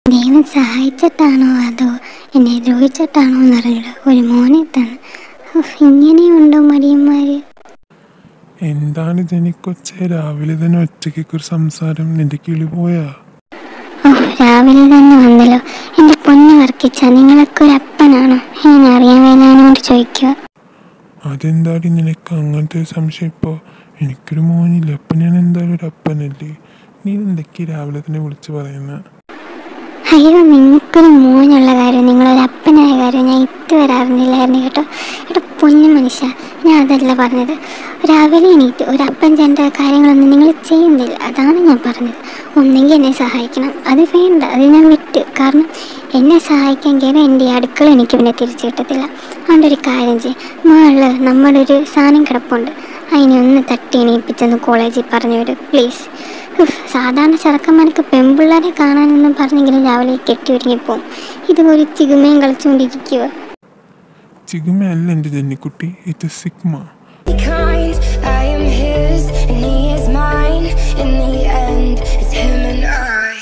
ദൈവം സഹായിച്ചിട്ടാണോ അതോ എന്നെ ദ്രോഹിച്ചിട്ടാണോ എന്നറിയില്ല ഒരു മോനെ തന്നു ഉഫ്, ഇങ്ങനെയുണ്ടോ മടിയന്മാര് എന്താണ് ജനിക്കൊച്ചെ രാവിലെ തന്നെ ഒറ്റയ്ക്ക് ഒരു സംസാരം നിന്റെ കിളി പോയാ ഓ രാവിലെ തന്നെ വന്നല്ലോ എൻ്റെ പൊന്നു വർക്കിച്ച നിങ്ങളൊക്കെ ഒരു അപ്പനാണോ എങ്ങനെ അറിയാൻ വേലാനോട് ചോദിക്കുക അതെന്താടി നിനക്ക് അങ്ങനത്തെ ഒരു സംശയം ഇപ്പോൾ എനിക്കൊരു മോനില്ല അപ്പം ഞാൻ എന്തായാലും ഒരു അപ്പനല്ലേ നീ എന്തൊക്കെ രാവിലെ തന്നെ വിളിച്ച് പറയുന്ന അയ്യോ നിങ്ങൾക്കൊരു മോനുള്ള കാര്യം നിങ്ങളൊരു അപ്പനായ കാര്യം ഞാൻ ഇതുവരെ അറിഞ്ഞില്ലായിരുന്നു കേട്ടോ കേട്ടോ പൊന്നു മനുഷ്യ ഞാൻ അതല്ല പറഞ്ഞത് രാവിലെ എണീറ്റ് ഒരു അപ്പൻ ചെയ്യേണ്ട കാര്യങ്ങളൊന്നും നിങ്ങൾ ചെയ്യുന്നില്ല അതാണ് ഞാൻ പറഞ്ഞത് ഒന്നെങ്കിൽ എന്നെ സഹായിക്കണം അത് വേണ്ട അത് ഞാൻ വിട്ട് കാരണം എന്നെ സഹായിക്കാൻ കയറി എൻ്റെ ഈ അടുക്കള എനിക്ക് പിന്നെ തിരിച്ചു കിട്ടത്തില്ല അതുകൊണ്ട് ഒരു കാര്യം ചെയ്യും മുകളിൽ നമ്മുടെ ഒരു സാധനം കിടപ്പുണ്ട് അതിനെ ഒന്ന് തട്ടി എണീപ്പിച്ചൊന്ന് കോളേജിൽ പറഞ്ഞു വിട് പ്ലീസ് ഉഫ്, സാധാരണ ചെറുക്കന്മാർക്ക് പെൺപിള്ളേരെ കാണാനൊന്നും പറഞ്ഞെങ്കിലും രാവിലെ കെട്ടി ഒരുങ്ങിപ്പോവും ഇത് ഒരു ചികുമയും കളിച്ചുകൊണ്ടിരിക്കുക ചിഗുമയല്ല എൻ്റെ ജന്നിക്കുട്ടി ഇത് sigma Be kind, I am his and he is mine. In the end, it's him and I.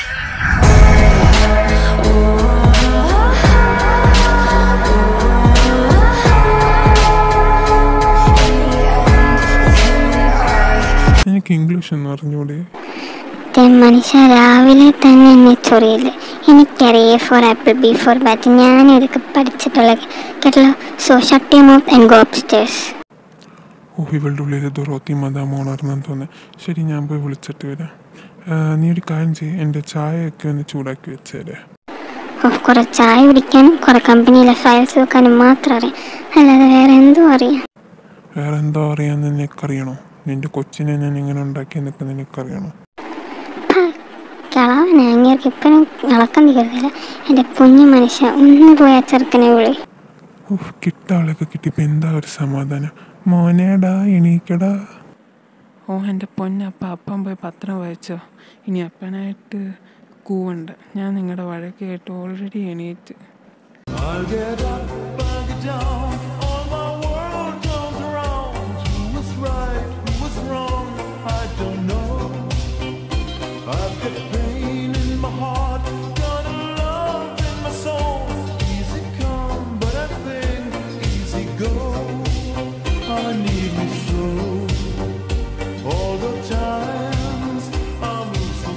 എനിക്ക് ഇംഗ്ലീഷ് എന്ന് അറിഞ്ഞൂടെ മനുഷ്യ രാവിലെ തന്നെ എന്നെ ചൊറിയില്ല എനിക്കറിയാം A for apple B for bat ഞാൻ ഇതൊക്കെ പഠിച്ചിട്ടുള്ളത് കേട്ടല്ലോ so shut you mouth and go upstairs ഓ ഇവളുടെ ഉള്ളിൽ ദുറോത്തി മതാമ ഉണർന്നെന്ന് തോന്നുന്നു ശരി ഞാൻ പോയി വിളിച്ചിട്ട് വരാം ആ, നീ ഒരു കാര്യം ചെയ്യ് എൻ്റെ ചായയൊക്കെ ഒന്ന് ചൂടാക്കി വെച്ചേരെ ഓ കുറെ ചായ കുടിക്കാനും കുറെ കമ്പനിയിലെ ഫയൽസ് വെക്കാനും മാത്രം അറിയാം അല്ലാതെ വേറെ എന്തോ അറിയാം വേറെ എന്തോ അറിയാമെന്ന് നിനക്കറിയണോ നിന്റെ കൊച്ചിനെ ഞാൻ എങ്ങനെ ഉണ്ടാക്കിയെന്നൊക്കെ നിനക്കറിയണോ കളവന അങ്ങേർക്ക് ഇപ്പോഴും ഇളക്കം തീർന്നില്ല എൻ്റെ കുഞ്ഞു മനുഷ്യ ഒന്ന് പോയി ആ ചെറുക്കനെ വിളി ഉഫ് കിട്ടാളൊക്കെ കിട്ടിയപ്പോൾ എന്താ ഒരു സമാധാനം മോനേടാ എണീക്കടാ ഓ എൻ്റെ പൊന്നപ്പ അപ്പം പോയി പത്രം വായിച്ചോ ഇനി അപ്പനായിട്ട് കൂവുണ്ട് ഞാൻ നിങ്ങളുടെ വഴക്ക് കേട്ട് ഓൾറെഡി എണീറ്റ് I'll get up, I'll get down. All my world turns around. Who was right, who was wrong? I don't know. I've got pain in my heart, got a love in my soul. Easy come, but I think easy go. I need me slow. All the times I move so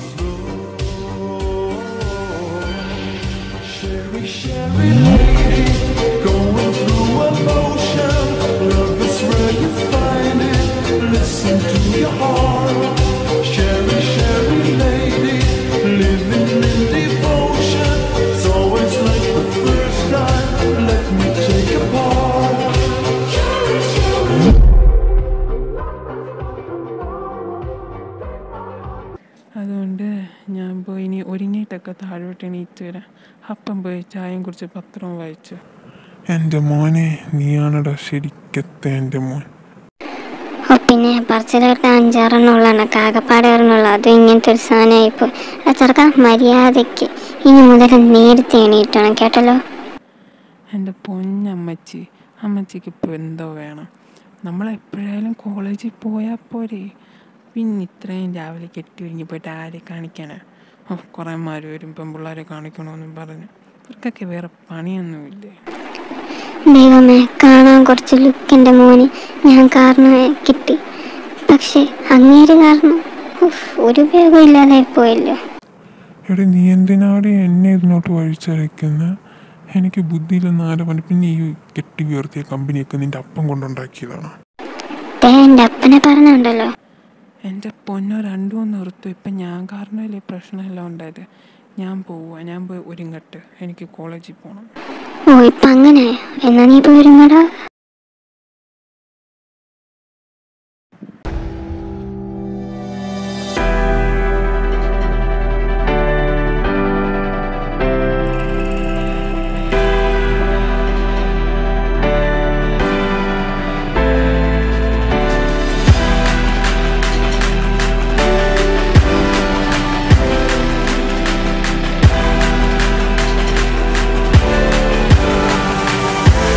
slow. Sherry, Sherry lady, going through emotion. Love is where you find it. Listen to your heart. Sherry, Sherry lady, living in devotion. It's always like the first time. Let me take a part. അതുകൊണ്ട് ഞാൻ പോയി ഇനി ഒരുങ്ങിയിട്ടൊക്കെ താഴോട്ട് എണീറ്റ് വരാം അപ്പം പോയി ചായയും കുറിച്ച് പത്രവും വായിച്ചു എൻ്റെ മോനെ നീയാണടാ ശരിക്കത്തെ എൻ്റെ മോൻ ഓ പിന്നെ പറച്ചിലെടുത്ത അഞ്ചാറെണ്ണം ഉള്ളതാണ് കാകപ്പാട് ഒരെണ്ണമുള്ള അതും ഇങ്ങനത്തെ ഒരു സാധനമായിപ്പോയി ആ ചെറുക്ക മര്യാദയ്ക്ക് ഇനി മുതൽ നേരത്തെ എണീറ്റണം കേട്ടല്ലോ എൻ്റെ പൊന്നമ്മച്ചി അമ്മച്ചിക്ക് ഇപ്പോൾ എന്തോ വേണം നമ്മളെപ്പോഴായാലും കോളേജിൽ പോയാൽ പോരെ പിന്നെ ഇത്രയും രാവിലെ കെട്ടി ഒരുങ്ങി പോയിട്ട് ആരെ കാണിക്കാനാ ഓ കുറേ മാര് വരും പെൺപിള്ളേരെ കാണിക്കണമെന്നും പറഞ്ഞ് ഇവർക്കൊക്കെ വേറെ പണിയൊന്നുമില്ലേ ദൈവമേ കാണാൻ കുറച്ച് ലുക്ക് എൻ്റെ മോന് ഞാൻ കാരണമേ കിട്ടി പക്ഷെ അങ്ങേര് കാരണം ഉഫ്, ഒരു ഉപയോഗം ഇല്ലാതായി പോയല്ലോ എടാ നീ എന്തിനാടി എന്നെ ഇതിനോട്ട് വഴിച്ചരയ്ക്കുന്ന എനിക്ക് ബുദ്ധിയില്ലെന്ന് ആരെ പറഞ്ഞു പിന്നെ ഈ കെട്ടി ഉയർത്തിയ കമ്പനിയൊക്കെ നിന്റെ അപ്പം കൊണ്ടുണ്ടാക്കിയതാണ് ദേ എൻ്റെ അപ്പനെ പറഞ്ഞുണ്ടല്ലോ എൻ്റെ പൊന്നോ രണ്ടു നിർത്തും ഇപ്പം ഞാൻ കാരണമല്ലേ പ്രശ്നമെല്ലാം ഉണ്ടായത് ഞാൻ പോവുക ഞാൻ പോയി ഒരുങ്ങട്ട് എനിക്ക് കോളേജിൽ പോകണം ഓ ഇപ്പം അങ്ങനെയായോ എന്നാ നീ പോയിരുന്നടാ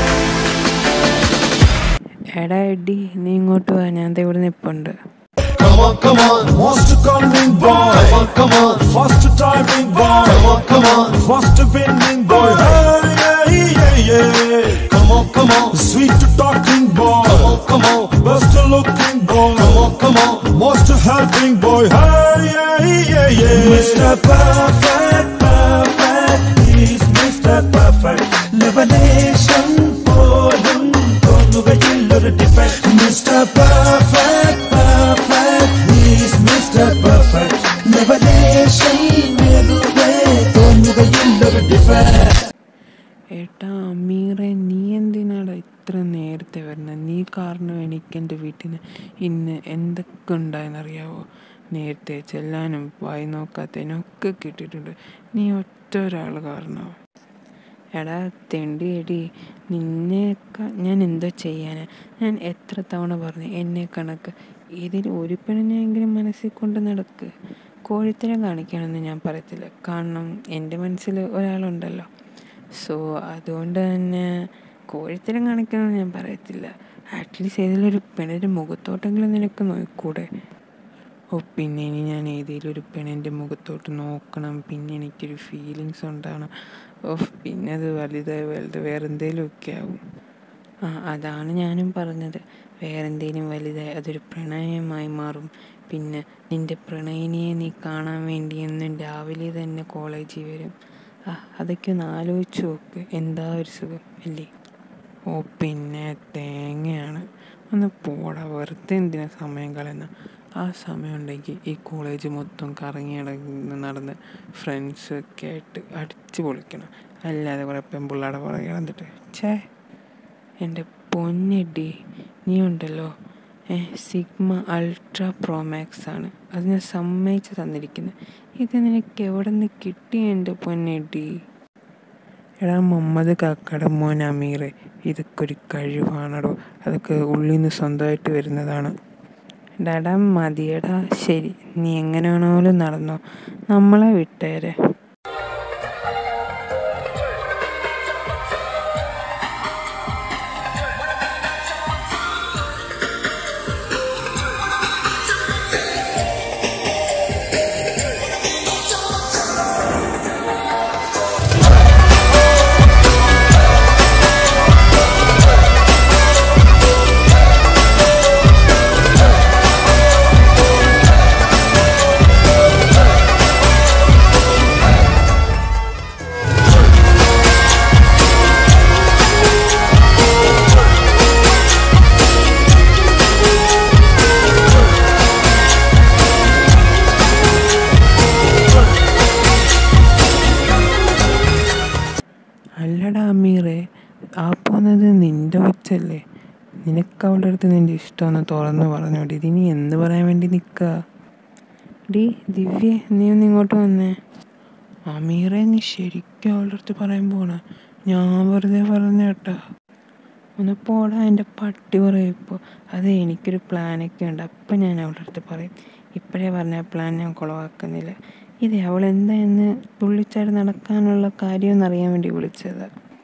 എടാ എഡി നീ ഇങ്ങോട്ട് വാ ഞാൻ ദേ ഇവിടെ നിൽപ്പുണ്ട് Come on, come on. Most cunning boy. Come on, come on. First timing boy. Come on, come on. First winning boy. Hey, yeah, yeah, yeah. Come on, come on. Sweet talking boy. Come on, come on. Best looking boy. Come on, come on. Most helping boy. Hey, yeah, yeah, yeah. Mr. Perfect, perfect. He's Mr. Perfect. Revelation പോലും തോന്നുകയില്ലൊരു defect mister perfect perfect he's mister perfect revelation വെറുതെ തോന്നുകയില്ലൊരു defect ഏട്ടാ അമീറെ നീ എന്തിനാടാ ഇത്ര നേരത്തെ വരുന്നത് നീ കാരണം എനിക്ക് എൻ്റെ വീട്ടിൽ നിന്ന് ഇന്ന് എന്തൊക്കെ ഉണ്ടായെന്നറിയാവോ നേരത്തെ ചെല്ലാനും വായി നോക്കാത്തതിനും ഒക്കെ കിട്ടിയിട്ടുണ്ട് നീ ഒറ്റ ഒരാൾ കാരണമോ എടാ തെണ്ടിയടി നിന്നെയൊക്കെ ഞാൻ എന്തോ ചെയ്യാനാ ഞാൻ എത്ര തവണ പറഞ്ഞു എന്നെ കണക്ക് ഇതിൽ ഒരു പെണ്ണിനെങ്കിലും മനസ്സിൽ കൊണ്ട് നടക്ക് കോഴിത്തരം കാണിക്കണമെന്ന് ഞാൻ പറയത്തില്ല കാരണം എൻ്റെ മനസ്സിൽ ഒരാളുണ്ടല്ലോ സോ അതുകൊണ്ട് തന്നെ കോഴിത്തരം കാണിക്കണമെന്ന് ഞാൻ പറയത്തില്ല അറ്റ്ലീസ്റ്റ് ഏതെങ്കിലും പെണ്ണിൻ്റെ മുഖത്തോട്ടെങ്കിലും നിനക്ക് നോക്കൂടെ ഓ പിന്നെ ഇനി ഞാൻ ഏതെങ്കിലും ഒരു പെണ്ണിൻ്റെ മുഖത്തോട്ട് നോക്കണം പിന്നെ എനിക്കൊരു ഫീലിങ്സ് ഉണ്ടാകണം ഓ പിന്നെ അത് വലുതായി വലുത് വേറെ എന്തെങ്കിലുമൊക്കെ ആവും ആ അതാണ് ഞാനും പറഞ്ഞത് വേറെന്തേലും വലുതായി അതൊരു പ്രണയമായി മാറും പിന്നെ നിന്റെ പ്രണയിനിയെ നീ കാണാൻ വേണ്ടി എന്നും രാവിലെ തന്നെ കോളേജിൽ വരും ആ അതൊക്കെ ഒന്ന് ആലോചിച്ച് നോക്ക് എന്താ ഒരു സുഖം അല്ലേ ഓ പിന്നെ തേങ്ങയാണ് ഒന്ന് പോടാ വെറുതെ എന്തിനാ സമയം കളയുന്ന ആ സമയം ഉണ്ടെങ്കിൽ ഈ കോളേജ് മൊത്തം കറങ്ങി നടന്ന് നടന്ന് ഫ്രണ്ട്സ് ഒക്കെ ആയിട്ട് അടിച്ച് പൊളിക്കണം അല്ലാതെ കുറേ പെമ്പിള്ളാടെ പുറകെ വന്നിട്ട് ഛേ എൻ്റെ പൊന്നെടി നീ ഉണ്ടല്ലോ ഏ സിഗ്മ അൾട്ര പ്രോമാക്സ് ആണ് അത് ഞാൻ സമ്മതിച്ച് തന്നിരിക്കുന്നത് ഇത് നിനക്ക് എവിടെ നിന്ന് കിട്ടി എൻ്റെ പൊന്നെടി എടാ മുഹമ്മദ് കാക്കയുടെ മോൻ അമീർ ഇതൊക്കെ ഒരു കഴിവാണടോ അതൊക്കെ ഉള്ളിൽ നിന്ന് സ്വന്തമായിട്ട് വരുന്നതാണ് ഡാടാ മതിയടാ ശരി നീ എങ്ങനെ വേണമെങ്കിലും നടന്നോ നമ്മളെ വിട്ടേരെ അല്ലടാ അമീറെ ആ പോകുന്നത് നിന്റെ കൊച്ചല്ലേ നിനക്ക് അവളുടെ അടുത്ത് നിന്റെ ഇഷ്ടമെന്ന് തുറന്ന് പറഞ്ഞോടി ഇത് നീ എന്ത് പറയാൻ വേണ്ടി നിൽക്കുക ഡി ദിവ്യ നീ ഒന്ന് ഇങ്ങോട്ട് വന്നേ അമീറെ നീ ശരിക്കും അവളുടെ അടുത്ത് പറയാൻ പോണ ഞാൻ വെറുതെ പറഞ്ഞ കേട്ടാ ഒന്ന് പോടാ എൻ്റെ പട്ടി പറയും ഇപ്പോൾ അതെ എനിക്കൊരു പ്ലാനൊക്കെ ഉണ്ട് അപ്പം ഞാൻ അവളുടെ അടുത്ത് പറയും ഇപ്പോഴേ പറഞ്ഞ പ്ലാൻ ഞാൻ കുളവാക്കുന്നില്ല ഇത് അവൾ എന്താ എന്ന് തുള്ളിച്ചാടി നടക്കാനുള്ള കാര്യം അറിയാൻ വേണ്ടി വിളിച്ചതാ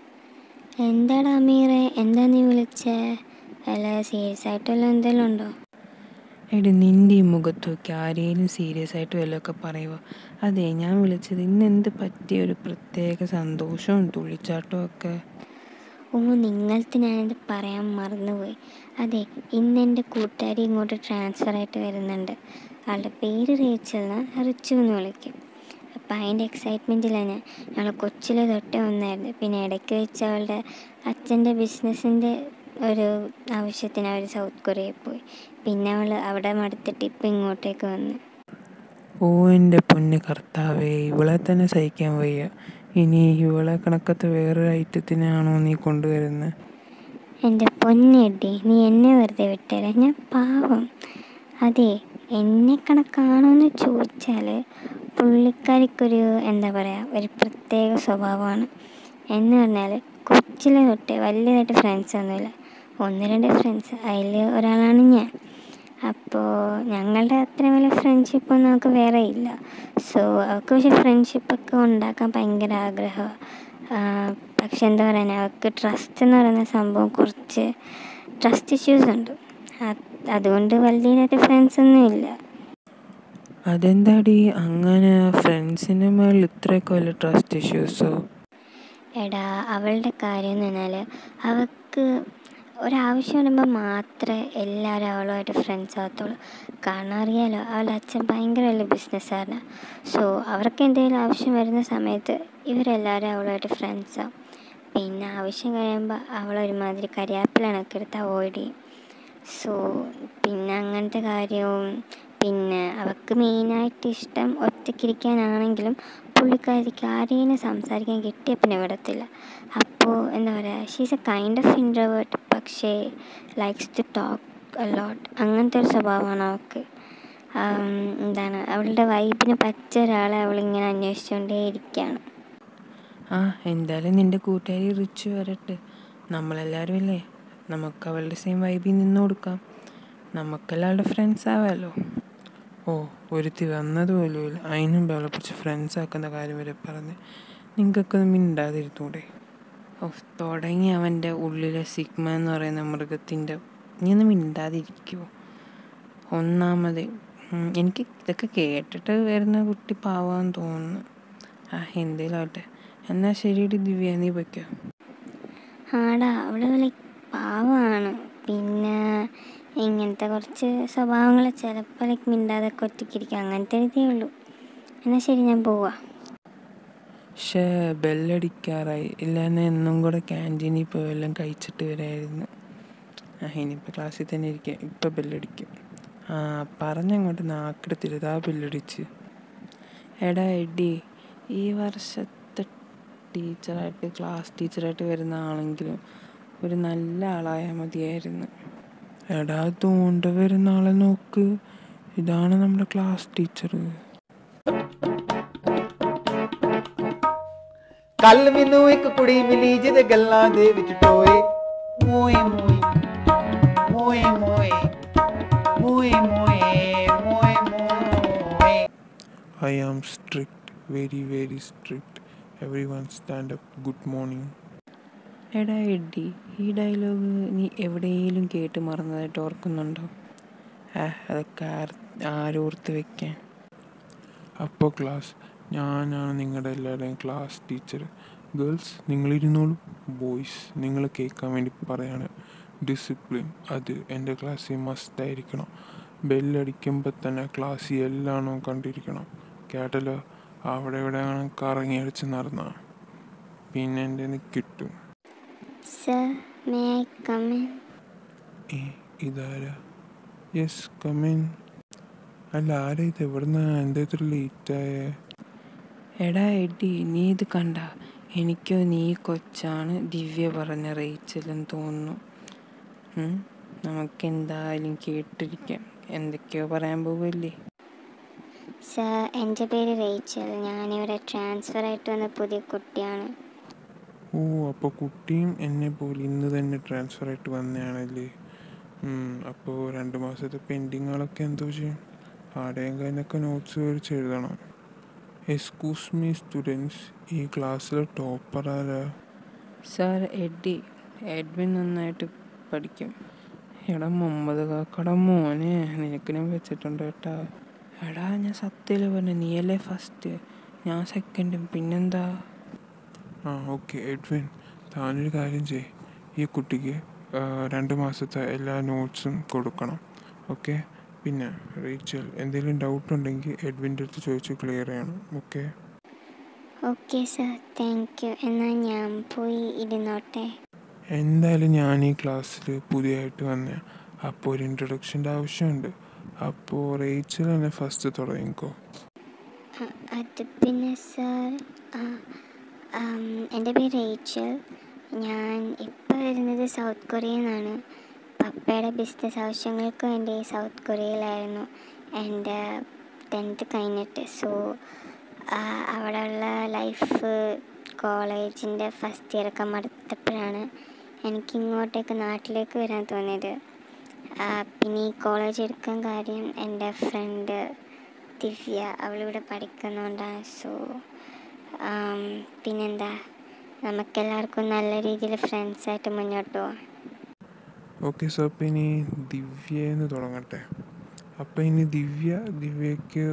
എന്താടാ അമീറെ എന്താ നീ വിളിച്ചേ അല്ല സീരിയസ് ആയിട്ട് വല്ലതും എന്തെങ്കിലും ഉണ്ടോ എടി നിൻ്റെ ഈ മുഖത്ത് നോക്കി ആരെയും സീരിയസ് ആയിട്ട് വല്ലതൊക്കെ പറയുമോ അതെ ഞാൻ വിളിച്ചത് ഇന്ന് എന്ത് പറ്റിയ ഒരു പ്രത്യേക സന്തോഷവും തുള്ളിച്ചാട്ടവും ഒക്കെ ഓ നിങ്ങൾക്ക് ഞാനിത് പറയാൻ മറന്നുപോയി അതെ ഇന്ന് എൻ്റെ കൂട്ടുകാരി ഇങ്ങോട്ട് ട്രാൻസ്ഫർ ആയിട്ട് വരുന്നുണ്ട് ആളുടെ പേര് റേച്ചൽ എന്ന് റിച്ചു എന്ന് വിളിക്കും അപ്പം അതിൻ്റെ എക്സൈറ്റ്മെൻറ്റിലാണ് ഞാൻ ഞങ്ങൾ കൊച്ചിലെ തൊട്ടേ ഒന്നായിരുന്നു പിന്നെ ഇടയ്ക്ക് വെച്ച് അവളുടെ അച്ഛൻ്റെ ബിസിനസ്സിൻ്റെ ഒരു ആവശ്യത്തിന് അവർ സൗത്ത് കൊറിയയിൽ പോയി പിന്നെ അവൾ അവിടെ മടുത്തിട്ട് ഇപ്പം ഇങ്ങോട്ടേക്ക് വന്ന് ഓ എൻ്റെ പൊന്ന് കർത്താവേ ഇവളെ തന്നെ സഹിക്കാൻ വയ്യ ഇനി ഇവളെ കണക്കത്തെ വേറൊരു ഐറ്റത്തിനാണോ നീ കൊണ്ടുവരുന്നത് എൻ്റെ പൊന്നെടി നീ എന്നെ വെറുതെ വിട്ടേരെ ഞാൻ പാവം അതെ എന്നെ കണക്കാണോ എന്ന് ചോദിച്ചാൽ പുള്ളിക്കാരിക്കൊരു എന്താ പറയുക ഒരു പ്രത്യേക സ്വഭാവമാണ് എന്ന് പറഞ്ഞാൽ കൊച്ചിലെ തൊട്ടേ വലിയതായിട്ട് ഫ്രണ്ട്സ് ഒന്നുമില്ല ഒന്ന് രണ്ട് ഫ്രണ്ട്സ് അതിൽ ഒരാളാണ് ഞാൻ അപ്പോൾ ഞങ്ങളുടെ അത്ര വലിയ ഫ്രണ്ട്ഷിപ്പൊന്നും നമുക്ക് വേറെ ഇല്ല സോ അവൾക്ക് പക്ഷേ ഫ്രണ്ട്ഷിപ്പൊക്കെ ഉണ്ടാക്കാൻ ഭയങ്കര ആഗ്രഹമാണ് പക്ഷെ എന്താ പറയുക അവൾക്ക് ട്രസ്റ്റ് എന്ന് പറയുന്ന സംഭവം കുറച്ച് ട്രസ്റ്റ് ഇഷ്യൂസ് ഉണ്ട് അത് അതുകൊണ്ട് വലിയതായിട്ട് ഫ്രണ്ട്സ് ഒന്നും ഇല്ല അതെന്താടി അങ്ങനെ ഫ്രണ്ട്സിൻ്റെ മേളിൽ ഇത്രയൊക്കെ വല്ല ട്രസ്റ്റ് ഇഷ്യൂസോ എടാ അവളുടെ കാര്യം എന്ന് പറഞ്ഞാൽ അവൾക്ക് ഒരാവശ്യം വരുമ്പോൾ മാത്രമേ എല്ലാവരും അവളുമായിട്ട് ഫ്രണ്ട്സ് ആകത്തുള്ളൂ കാരണം അറിയാലോ അവളുടെ അച്ഛൻ ഭയങ്കര വലിയ ബിസിനസ്സുകാരനാണ് സോ അവർക്ക് എന്തെങ്കിലും ആവശ്യം വരുന്ന സമയത്ത് ഇവരെല്ലാവരും അവളുമായിട്ട് ഫ്രണ്ട്സാവും പിന്നെ ആവശ്യം കഴിയുമ്പോൾ അവൾ ഒരുമാതിരി കരിയാപ്പിലണൊക്കെ എടുത്ത് അവോയ്ഡ് ചെയ്യും സോ പിന്നെ അങ്ങനത്തെ കാര്യവും പിന്നെ അവൾക്ക് മെയിനായിട്ട് ഇഷ്ടം ഒറ്റയ്ക്കിരിക്കാനാണെങ്കിലും പുള്ളിക്കാരിക്ക് ആരെയും സംസാരിക്കാൻ കിട്ടിയ പിന്നെ വിടത്തില്ല അപ്പോൾ എന്താ പറയുക she's a kind of introvert പക്ഷേ ലൈക്സ് ടു ടോക്ക് അലോട്ട് അങ്ങനത്തെ ഒരു സ്വഭാവമാണ് അവൾക്ക് ആം, എന്താണ് അവളുടെ വൈബിന് പറ്റിയ ഒരാളെ അവളിങ്ങനെ അന്വേഷിച്ചുകൊണ്ടേ ഇരിക്കുകയാണ് ആ എന്തായാലും നിൻ്റെ കൂട്ടുകാരി റിച്ച് വരട്ടെ നമ്മളെല്ലാവരും ഇല്ലേ നമുക്ക് അവളുടെ സെയിം വൈബിൽ നിന്ന് കൊടുക്കാം നമുക്കെല്ലാവരുടെ ഫ്രണ്ട്സ് ആവാമല്ലോ ഓ ഒരുത്തി വന്നത് പോലുമില്ല അതിന് മുമ്പ് അവളെ പിടിച്ച് ഫ്രണ്ട്സ് ആക്കുന്ന കാര്യം വരെ പറഞ്ഞ് നിങ്ങൾക്കൊക്കെ ഒന്ന് മിണ്ടാതിരുത്തൂടെ ഓ തുടങ്ങി അവൻ്റെ ഉള്ളിലെ സിഗ്മ എന്ന് പറയുന്ന മൃഗത്തിൻ്റെ നീ ഒന്ന് മിണ്ടാതിരിക്കുമോ ഒന്നാമത് ഉം, എനിക്ക് ഇതൊക്കെ കേട്ടിട്ട് വരുന്ന കുട്ടി പാവാന്ന് തോന്നുന്നു ആ എന്തേലും ആവട്ടെ എന്നാൽ ശരിയടി ദിവ്യ നീ വയ്ക്കോ ആടാ അവള് ലൈക്ക് പാവമാണ് പിന്നെ ഇങ്ങനത്തെ കുറച്ച് സ്വഭാവങ്ങൾ ചിലപ്പോൾ ലൈക്ക് മിണ്ടാതൊക്കെ ഒറ്റയ്ക്കിരിക്കും അങ്ങനത്തെ ഒരു ഇതേ ഉള്ളൂ എന്നാൽ ശരി ഞാൻ പോവാ ഷേ ബെല്ലടിക്കാറായി ഇല്ലാന്ന് എന്നും കൂടെ ക്യാൻറ്റീനിൽ പോയി എല്ലാം കഴിച്ചിട്ട് വരായിരുന്നു ആ ഇനിയിപ്പോൾ ക്ലാസ്സിൽ തന്നെ ഇരിക്കാം ഇപ്പം ബെല്ലടിക്കും ആ പറഞ്ഞങ്ങോട്ട് നാക്കെടുത്തിരുത് ആ ബെല്ലടിച്ച് എടാ എടി ഈ വർഷത്തെ ടീച്ചറായിട്ട് ക്ലാസ് ടീച്ചറായിട്ട് വരുന്ന ആളെങ്കിലും ഒരു നല്ല ആളായാൽ മതിയായിരുന്നു എടാ തോണ്ട വരുന്ന ആളെ നോക്ക് ഇതാണ് നമ്മുടെ ക്ലാസ് ടീച്ചർ ਕੱਲ ਮੈਨੂੰ ਇੱਕ ਕੁੜੀ ਮਿਲੀ ਜਿਹਦੇ ਗੱਲਾਂ ਦੇ ਵਿੱਚ ਟੋਏ ਮੋਏ ਮੋਏ ਮੋਏ ਮੋਏ ਮੋਏ ਮੋਏ ਮੋਏ ਮੋਏ I am strict, very, very strict. Everyone stand up. Good morning. എടാ എഡി ഈ ഡയലോഗ് നീ എവിടെയെങ്കിലും കേട്ട് മറന്നതായിട്ട് ഓർക്കുന്നുണ്ടോ ആ അതൊക്കെ ആർ- ആരോർത്ത് വെക്കാൻ അപ്പോൾ ക്ലാസ് ഞാനാണ് നിങ്ങളുടെ എല്ലാവരുടെയും ക്ലാസ് ടീച്ചർ ഗേൾസ് നിങ്ങളിരുന്നോളൂ ബോയ്സ് നിങ്ങൾ കേൾക്കാൻ വേണ്ടി പറയാണ് ഡിസിപ്ലിൻ അത് എൻ്റെ ക്ലാസ്സിൽ മസ്റ്റായിരിക്കണം ബെല്ലടിക്കുമ്പോൾ തന്നെ ക്ലാസ്സിൽ എല്ലാണോ കണ്ടിരിക്കണം കേട്ടല്ലോ അവിടെ ഇവിടെ കറങ്ങി അടിച്ച് നടന്ന പിന്നെ എൻ്റെ കിട്ടും സർ മേ ഐ കമൻ ഏ ഇതാരാ യെസ് കമിൻ അല്ല ആരാ ഇത് എവിടുന്ന എന്താ ഇത്ര ലേറ്റായേ എടാ എഡി നീ ഇത് കണ്ട എനിക്കോ നീ കൊച്ചാണ് ദിവ്യ പറഞ്ഞ റേച്ചലെന്ന് തോന്നുന്നു ഉം, നമുക്കെന്തായാലും കേട്ടിരിക്കാം എന്തൊക്കെയോ പറയാൻ പോവല്ലേ സർ എൻ്റെ പേര് റേച്ചൽ ഞാനിവിടെ ട്രാൻസ്ഫർ ആയിട്ട് വന്ന പുതിയ കുട്ടിയാണ് ഓ അപ്പോൾ കുട്ടിയും എന്നെ പോലെ ഇന്ന് തന്നെ ട്രാൻസ്ഫർ ആയിട്ട് വന്നതാണല്ലേ അപ്പോൾ രണ്ട് മാസത്തെ പെൻഡിങ്ങുകളൊക്കെ എന്തോ ചെയ്യും ആടെയും കഴിഞ്ഞൊക്കെ നോട്ട്സ് മേടിച്ച് എഴുതണം എക്സ്ക്യൂസ് മീ സ്റ്റുഡൻസ് ഈ ക്ലാസ്സിലെ ടോപ്പർ ആരാ സാർ എഡി എഡ്വിൻ നന്നായിട്ട് പഠിക്കും എടാ മുമ്പത് കാക്കട മോനെ നിനക്ക് ഞാൻ വെച്ചിട്ടുണ്ട് കേട്ടാ എടാ ഞാൻ സത്യല്ലേ പറഞ്ഞു നീയല്ലേ ഫസ്റ്റ് ഞാൻ സെക്കൻഡും പിന്നെന്താ ആ ഓക്കെ എഡ്വിൻ താനൊരു കാര്യം ചെയ് ഈ കുട്ടിക്ക് ആ, രണ്ട് മാസത്തെ എല്ലാ നോട്ട്സും കൊടുക്കണം ഓക്കെ പിന്നെ റീച്ചൽ എന്തെങ്കിലും ഡൗട്ട് ഉണ്ടെങ്കിൽ എഡ്വിൻ്റെ അടുത്ത് ചോദിച്ച് ക്ലിയർ ചെയ്യണം okay okay sir thank you എന്നാൽ ഞാൻ പോയി ഇരുന്നോട്ടെ എന്തായാലും ഞാൻ ഈ ക്ലാസ്സിൽ പുതിയതായിട്ട് വന്ന അപ്പോൾ ഒരു ഇൻട്രൊഡക്ഷൻ്റെ ആവശ്യമുണ്ട് അപ്പോൾ റേച്ചൽ തന്നെ ഫസ്റ്റ് തുടങ്ങിക്കോ അ- അത് പിന്നെ സർ എൻ്റെ പേര് റേച്ചൽ ഞാൻ ഇപ്പോൾ വരുന്നത് സൗത്ത് കൊറിയയിൽ നിന്നാണ് പപ്പയുടെ ബിസിനസ് ആവശ്യങ്ങൾക്ക് വേണ്ടി സൗത്ത് കൊറിയയിലായിരുന്നു എൻ്റെ ടെൻത്ത് കഴിഞ്ഞിട്ട് സോ അവിടെയുള്ള ലൈഫ് കോളേജിൻ്റെ ഫസ്റ്റ് ഇയറൊക്കെ മടുത്തപ്പോഴാണ് എനിക്ക് ഇങ്ങോട്ടേക്ക് നാട്ടിലേക്ക് വരാൻ തോന്നിയത് ആ, പിന്നെ ഈ കോളേജ് എടുക്കാൻ കാര്യം എൻ്റെ ഫ്രണ്ട് ദിവ്യ അവളിവിടെ പഠിക്കുന്നുണ്ടാണ് സോ പിന്നെന്താ നമുക്കെല്ലാവർക്കും നല്ല രീതിയിൽ ഫ്രണ്ട്സായിട്ട് മുന്നോട്ട് പോവാം ഓക്കെ സോ അപ്പോൾ ഇനി ദിവ്യ എന്ന് തുടങ്ങട്ടെ അപ്പോൾ ഇനി ദിവ്യ ദിവ്യയ്ക്ക്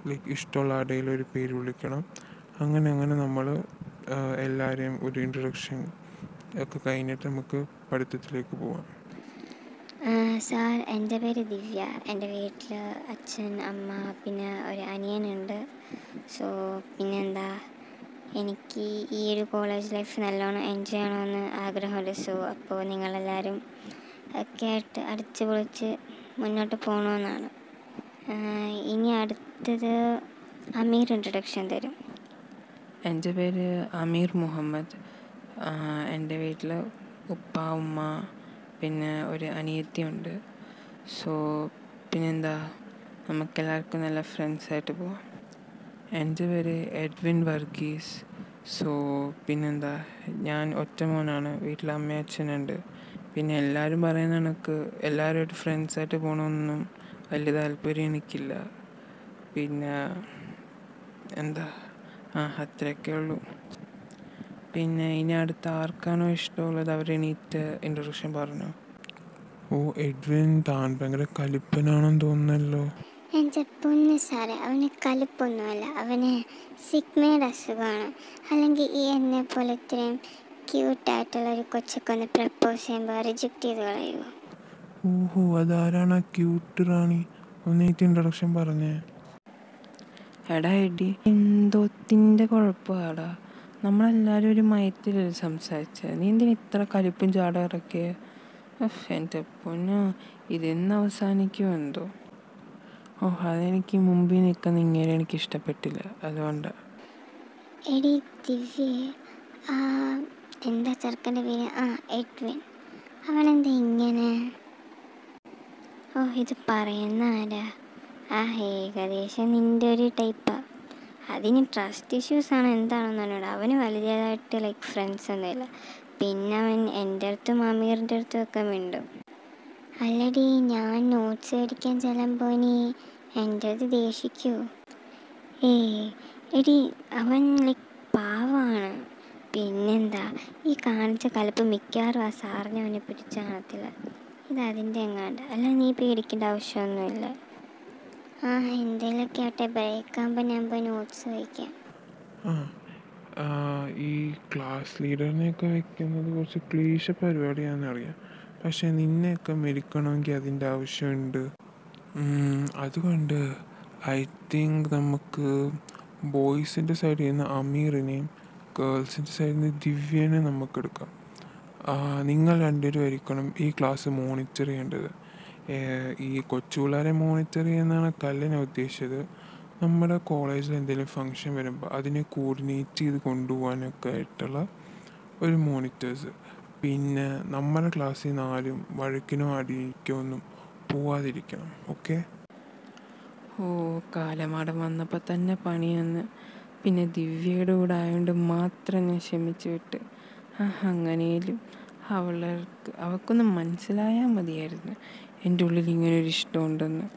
ലൈക്ക് ഇഷ്ടമുള്ള ആരുടെയും ഒരു പേര് വിളിക്കണം അങ്ങനെ അങ്ങനെ നമ്മൾ എല്ലാവരെയും ഒരു ഇൻട്രൊഡക്ഷൻ ഒക്കെ കഴിഞ്ഞിട്ട് നമുക്ക് പഠിത്തത്തിലേക്ക് പോവാം സാർ എൻ്റെ പേര് ദിവ്യ എൻ്റെ വീട്ടിൽ അച്ഛൻ അമ്മ പിന്നെ ഒരു അനിയനുണ്ട് സോ പിന്നെന്താ എനിക്ക് ഈ ഒരു കോളേജ് ലൈഫ് നല്ലോണം എൻജോയ് ചെയ്യണമെന്ന് ആഗ്രഹമുണ്ട് സോ അപ്പോൾ നിങ്ങളെല്ലാവരും ഒക്കെ ആയിട്ട് അടിച്ചു പൊളിച്ച് മുന്നോട്ട് പോകണമെന്നാണ് ആഹ് ഇനി അടുത്തത് അമീർ ഇൻട്രൊഡക്ഷൻ തരും എൻ്റെ പേര് അമീർ മുഹമ്മദ് ആ, എൻ്റെ വീട്ടിൽ ഉപ്പ ഉമ്മ പിന്നെ ഒരു അനിയത്തിയുണ്ട് സോ പിന്നെന്താ നമുക്കെല്ലാവർക്കും നല്ല ഫ്രണ്ട്സായിട്ട് പോവാം എൻ്റെ പേര് എഡ്വിൻ വർഗീസ് സോ പിന്നെന്താ ഞാൻ ഒറ്റ മോനാണ് വീട്ടിൽ അമ്മ അച്ഛനുണ്ട് പിന്നെ എല്ലാവരും പറയുന്ന കണക്ക് എല്ലാവരുമായിട്ട് ഫ്രണ്ട്സായിട്ട് പോകണമെന്നൊന്നും വലിയ താല്പര്യം എനിക്കില്ല പിന്നെ എന്താ ആ അത്രയൊക്കെ ഉള്ളൂ പിന്നെ ഇനി അടുത്ത ആർക്കാണോ ഇഷ്ടമുള്ളത് അവർ എണീറ്റ് ഇൻട്രൊഡക്ഷൻ പറഞ്ഞു ഓ എഡ്വിൻ താൻ ഭയങ്കര കലിപ്പനാണെന്ന് തോന്നുന്നല്ലോ എൻ്റെ പൊന്ന് സാറേ അവന് കലിപ്പൊന്നുമല്ല അവന് സിഗ്മയുടെ അസുഖമാണ് അല്ലെങ്കിൽ ഈ എന്നെ പോലെ ഇത്രയും ക്യൂട്ടായിട്ടുള്ള ഒരു കൊച്ചൊക്കെ ഒന്ന് പ്രപ്പോസ് ചെയ്യുമ്പോൾ റിജക്റ്റ് ചെയ്ത് കളയുമോ ഓഹോ അതാരാണ് ആ ക്യൂട്ട് റാണി ഒന്നേറ്റ് ഇൻട്രൊഡക്ഷൻ പറഞ്ഞേ എടാ എടി എന്തോത്തിൻ്റെ കുഴപ്പമാടാ നമ്മളെല്ലാവരും ഒരു മയത്തിൽ സംസാരിച്ചത് നീ എന്തിനാ ഇത്ര കലിപ്പും ചാടം ഇറക്കിയ എൻ്റെ പൊന്നോ ഇതെന്ന് അവസാനിക്കുമോ എന്തോ ഓ അതെനിക്ക് മുമ്പിൽ നിൽക്കുന്ന ഇങ്ങനെ എനിക്ക് ഇഷ്ടപ്പെട്ടില്ല അതുകൊണ്ട് എടി ദിവ്യ ആ എന്താ ചെറുക്കൻ്റെ പേര് ആ എഡ്വിൻ അവനെന്താ ഇങ്ങനെ ഓ ഇത് പറയുന്ന ആരാ ആ ഏകദേശം നിൻ്റെ ഒരു ടൈപ്പാ അതിന് ട്രസ്റ്റ് ഇഷ്യൂസ് ആണ് എന്താണെന്ന് പറഞ്ഞോട് അവന് വലിയതായിട്ട് ലൈക്ക് ഫ്രണ്ട്സ് ഒന്നുമില്ല പിന്നെ അവൻ എൻ്റെ അടുത്തും അമീറിൻ്റെ അടുത്തും ഒക്കെ മിണ്ടും അല്ലടി ഞാൻ നോട്ട്സ് മേടിക്കാൻ ചെല്ലുമ്പോൾ നീ എൻ്റെ അടുത്ത് ദേഷിക്കുമോ ഏയ് എടി അവൻ ലൈക്ക് പാവമാണ് പിന്നെന്താ ഈ കാണിച്ച കലപ്പ് മിക്കവാറും ആ സാറിനെ അവനെ പിടിച്ച് കാണത്തില്ല ഇത് അതിൻ്റെ എങ്ങാണ്ട് അല്ല നീ പേടിക്കേണ്ട ആവശ്യമൊന്നുമില്ല ആ എന്തെങ്കിലുമൊക്കെ ആട്ടെ ബ്രേക്ക് ആകുമ്പോൾ ഞാൻ പോയി നോട്ട്സ് വയ്ക്കാം ആ ആ, ഈ ക്ലാസ് ലീഡറിനെയൊക്കെ വെക്കുന്നത് കുറച്ച് ക്ലീശ പരിപാടിയാണെന്നറിയാം പക്ഷെ നിന്നെയൊക്കെ മെരിക്കണമെങ്കിൽ അതിൻ്റെ ആവശ്യമുണ്ട് ഉം, അതുകൊണ്ട് ഐ തിങ്ക് നമുക്ക് ബോയ്സിൻ്റെ സൈഡിൽ നിന്ന് അമീറിനെയും ഗേൾസിൻ്റെ സൈഡിൽ നിന്ന് ദിവ്യനെ നമുക്ക് എടുക്കാം ആ, നിങ്ങൾ രണ്ടുപേരും ആയിരിക്കണം ഈ ക്ലാസ് മോണിറ്റർ ചെയ്യേണ്ടത് ഏ, ഈ കൊച്ചു പിള്ളേരെ മോണിറ്റർ ചെയ്യുന്നതാണ് കല്ലിനെ ഉദ്ദേശിച്ചത് നമ്മുടെ കോളേജിൽ എന്തെങ്കിലും ഫങ്ഷൻ വരുമ്പോൾ അതിനെ കോർഡിനേറ്റ് ചെയ്ത് കൊണ്ടുപോകാനൊക്കെ ആയിട്ടുള്ള ഒരു മോണിറ്റേഴ്സ് പിന്നെ നമ്മുടെ ക്ലാസ്സിൽ നിന്ന് ആരും വഴക്കിനോ അടിക്കോ ഒന്നും പോവാതിരിക്കണം ഓക്കെ ഓ കാലമാടം വന്നപ്പോൾ തന്നെ പണിയെന്ന് പിന്നെ ദിവ്യയുടെ കൂടെ ആയതുകൊണ്ട് മാത്രം ഞാൻ ക്ഷമിച്ചു വിട്ട് ആ അങ്ങനെയും അവൾക്ക് അവൾക്കൊന്ന് മനസ്സിലായാൽ മതിയായിരുന്നു എൻ്റെ ഉള്ളിൽ ഇങ്ങനെ ഒരു ഇഷ്ടമുണ്ടെന്ന്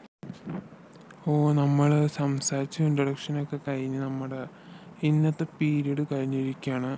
ഓ നമ്മൾ സംസാരിച്ച ഇൻട്രൊഡക്ഷനൊക്കെ കഴിഞ്ഞ് നമ്മുടെ ഇന്നത്തെ പീരീഡ് കഴിഞ്ഞിരിക്കുകയാണ്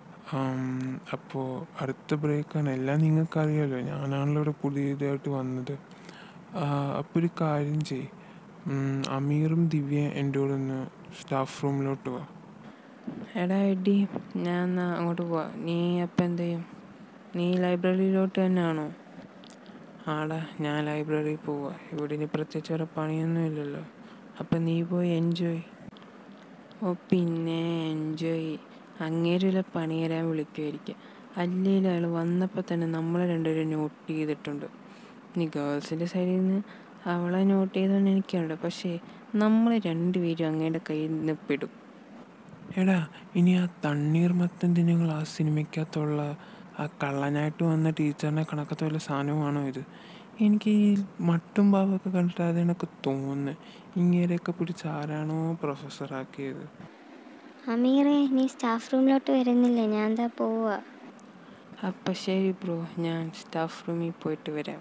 അപ്പോൾ അടുത്ത ബ്രേക്കാണ് എല്ലാം നിങ്ങൾക്കറിയാമല്ലോ ഞാനാണല്ലോ ഇവിടെ പുതിയതായിട്ട് വന്നത് അപ്പോൾ ഒരു കാര്യം ചെയ് ഉം, അമീറും ദിവ്യ എൻ്റെ കൂടെ ഒന്ന് സ്റ്റാഫ് റൂമിലോട്ട് വാ എടാ എഡി ഞാൻ എന്നാ അങ്ങോട്ട് പോവാം നീ അപ്പം എന്ത് ചെയ്യും നീ ലൈബ്രറിയിലോട്ട് തന്നെയാണോ ആടാ ഞാൻ ലൈബ്രറിയിൽ പോവാ ഇവിടെ ഇനി പ്രത്യേകിച്ച് വേറെ പണിയൊന്നും ഇല്ലല്ലോ അപ്പം നീ പോയി എൻജോയ് ഓ പിന്നെ എൻജോയ് അങ്ങേരുള്ള പണി തരാൻ വിളിക്കുമായിരിക്കും അല്ലെങ്കിൽ അയാൾ വന്നപ്പോൾ തന്നെ നമ്മളെ രണ്ടുപേരും നോട്ട് ചെയ്തിട്ടുണ്ട് നീ ഗേൾസിൻ്റെ സൈഡിൽ നിന്ന് അവളെ നോട്ട് ചെയ്തോണ്ട് എനിക്കുണ്ട് പക്ഷേ നമ്മൾ രണ്ടുപേരും അങ്ങയുടെ കയ്യിൽ നിന്ന് പെടും എടാ ഇനി ആ തണ്ണീർമത്തൻ ദിനങ്ങൾ ആ സിനിമയ്ക്കകത്തുള്ള ആ കള്ളനായിട്ട് വന്ന ടീച്ചറിനെ കണക്കത്തെ വല്ല സാധനമാണോ ഇത് എനിക്ക് ഈ മട്ടും പാവൊക്കെ കണ്ടിട്ട് അതിനൊക്കെ തോന്നുന്നു ഇങ്ങനെയൊക്കെ പിടിച്ച് ആരാണോ പ്രൊഫസറാക്കിയത് അമീറെ നീ സ്റ്റാഫ് റൂമിലോട്ട് വരുന്നില്ലേ ഞാൻ എന്താ പോവുക അപ്പം ശരി ബ്രോ ഞാൻ സ്റ്റാഫ് റൂമിൽ പോയിട്ട് വരാം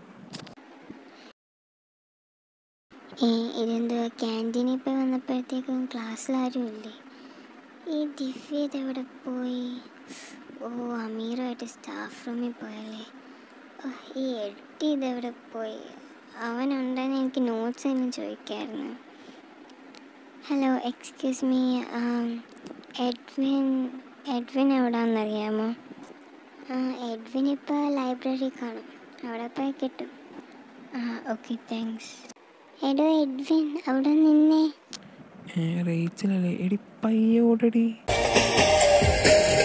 ഏ ഇതെന്തുവാ ക്യാൻറ്റീനിൽ പോയി വന്നപ്പോഴത്തേക്കും ക്ലാസ്സിൽ ആരും ഇല്ലേ ഈ ദിവ്യ ഇതെവിടെ പോയി ഓ അമീറുമായിട്ട് സ്റ്റാഫ് റൂമിൽ പോയല്ലേ ഓ ഈ എട്ടി ഇതെവിടെ പോയി അവനുണ്ടെന്ന് എനിക്ക് നോട്ട്സ് തന്നെ ചോദിക്കായിരുന്നു hello excuse me Edwin Edwin എവിടാന്നറിയാമോ ആ എഡ്വിൻ ഇപ്പോൾ ലൈബ്രറി കാണും അവിടെ പോയി കിട്ടും ആ ഓക്കെ താങ്ക്സ് എടോ എഡ്വിൻ അവിടെ നിന്നേ റേച്ചിലല്ലേ എടി പയ്യോടടി